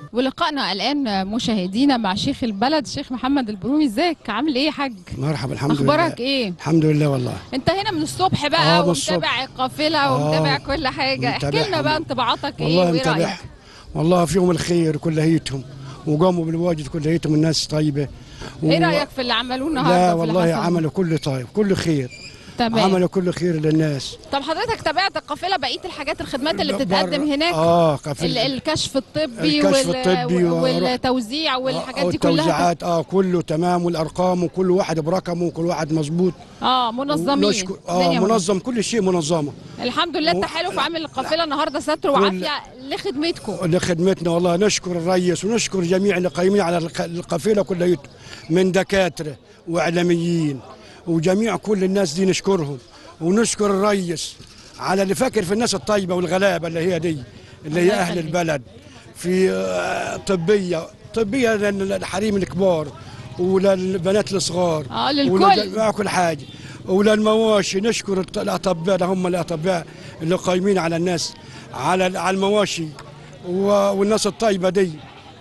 ولقائنا الان مشاهدينا مع شيخ البلد شيخ محمد البرومي ازيك عامل ايه يا حاج مرحبا الحمد لله اخبارك ايه الحمد لله والله انت هنا من الصبح بقى آه، من الصبح. ومتابع القافله آه، ومتابع كل حاجه احكي لنا متابعهم. بقى انطباعاتك ايه والله وايه متابع رايك والله فيهم الخير كليتهم وقاموا بالواجب كليتهم الناس طيبه و... ايه رايك في اللي عملوه النهارده لا في اللي والله حصل؟ عملوا كل طيب كل خير تمام عملوا كل خير للناس طب حضرتك تابعت القافله بقيه الحاجات الخدمات اللي بره- بتتقدم هناك اه ال- قفل الكشف الطبي الكشف وال... الطبي و- والتوزيع والحاجات دي كلها والتوزيعات اه كله تمام والارقام وكل واحد برقمه وكل واحد مظبوط اه منظمين ونشكر- اه الدنيا منظم كل شيء منظمه الحمد لله و- التحالف عامل القافله النهارده ستر كل- وعافيه لخدمتكم لخدمتنا والله نشكر الرئيس ونشكر جميع اللي قايمين على الق- القافله كلها من دكاتره واعلاميين وجميع كل الناس دي نشكرهم ونشكر الرئيس على اللي فاكر في الناس الطيبه والغلابه اللي هي دي اللي هي الله اهل يخليك. البلد في آه، طبيه طبيه للحريم الكبار وللبنات الصغار آه، للكل. ولجميع كل حاجه وللمواشي نشكر الط- الاطباء ده هم الاطباء اللي قايمين على الناس على على المواشي و- والناس الطيبه دي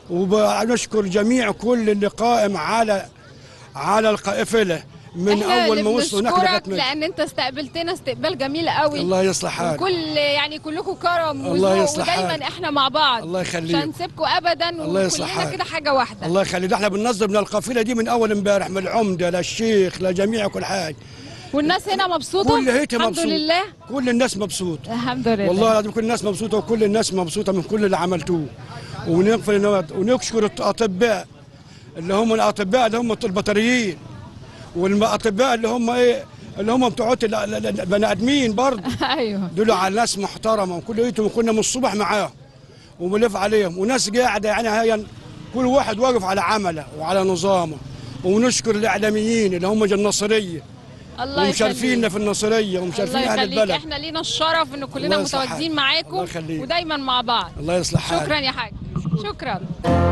ونشكر جميع كل اللي قائم على على القافله من احنا اول اللي ما وصلوا هناك لغايه بنشكرك ما لان انت استقبلتنا استقبال جميل قوي الله يصلح حالك وكل يعني كلكم كرم الله وذوق يصلح ودايما حالك. احنا مع بعض الله مش يخليك هنسيبكم ابدا الله يصلح وكلنا حالك. كده حاجه واحده الله يخلي ده احنا بننظم القافله دي من اول امبارح من العمده للشيخ لجميع كل حاجه والناس هنا مبسوطه كل هيئه الحمد مبسوط لله كل الناس مبسوط الحمد لله والله العظيم كل الناس مبسوطه وكل الناس مبسوطه من كل اللي عملتوه ونغفر النواد ونشكر الاطباء اللي هم الاطباء اللي هم البطاريين والاطباء اللي هم ايه اللي هم بتوع ال- ال- ال- البني ادمين برضه ايوه دول على ناس محترمه وكليتهم كنا من الصبح معاهم وبنلف عليهم وناس قاعده يعني هي كل واحد واقف على عمله وعلى نظامه ونشكر الاعلاميين اللي هم النصريه الله ومشرفينا يخليك في النصريه ومشرفين الله اهل يخليك البلد احنا لينا الشرف ان كلنا الله يصلح متواجدين حالك. معاكم الله يخليك. ودايما مع بعض الله يصلح حالك شكرا يا حاج شكرا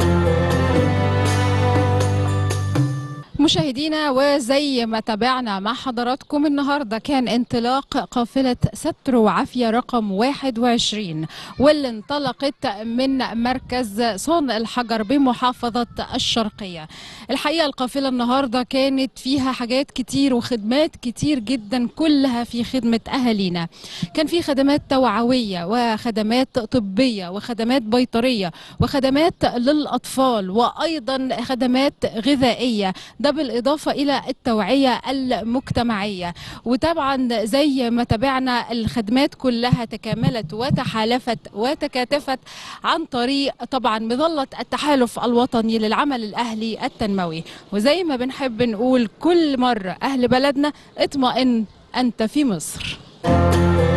مشاهدينا وزي ما تابعنا مع حضراتكم النهارده كان انطلاق قافله ستر وعافيه رقم 21 واللي انطلقت من مركز صون الحجر بمحافظه الشرقيه. الحقيقه القافله النهارده كانت فيها حاجات كتير وخدمات كتير جدا كلها في خدمه اهالينا. كان في خدمات توعويه وخدمات طبيه وخدمات بيطريه وخدمات للاطفال وايضا خدمات غذائيه ده بالاضافه الى التوعيه المجتمعيه وطبعا زي ما تابعنا الخدمات كلها تكاملت وتحالفت وتكاتفت عن طريق طبعا مظله التحالف الوطني للعمل الاهلي التنموي وزي ما بنحب نقول كل مره اهل بلدنا اطمئن انت في مصر